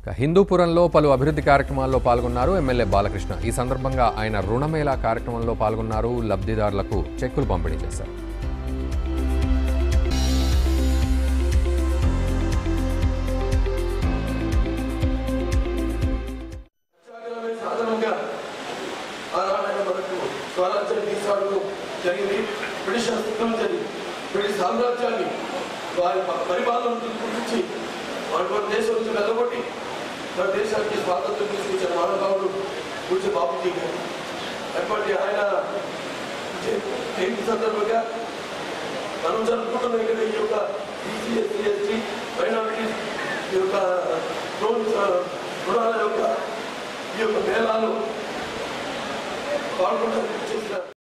ఇక హిందూపురంలో పలు అభివృద్ధి కార్యక్రమాల్లో పాల్గొన్నారు ఎమ్మెల్యే బాలకృష్ణ ఈ సందర్భంగా ఆయన రుణమేళా కార్యక్రమంలో పాల్గొన్నారు లబ్ధిదారులకు చెక్కులు పంపిణీ చేశారు సాగరమే సాధనంగా ఆనాడు మనకు స్వరాజ్యం తీసుకోవడం జరిగింది బ్రిటిష్ హస్తం జరిగింది బ్రిటిష్ సామ్రాజ్యాన్ని వారి ప- పరిపాలన గురించి వారి మన దేశం నుంచి వెళ్ళగొట్టి మన దేశానికి స్వాతంత్రం తీసుకొచ్చిన మహానుభావుడు పూజ బాబుజీ గారు ఎప్పటి ఆయన జ- జయంతి సందర్భంగా మనం జరుపుకుంటున్న ఇక్కడ ఈ యొక్క బీసీ ఎస్సీ ఎస్టీ మైనారిటీస్ ఈ యొక్క లోన్స్ రుణాల యొక్క ఈ యొక్క మేళాలు పాల్గొనడానికి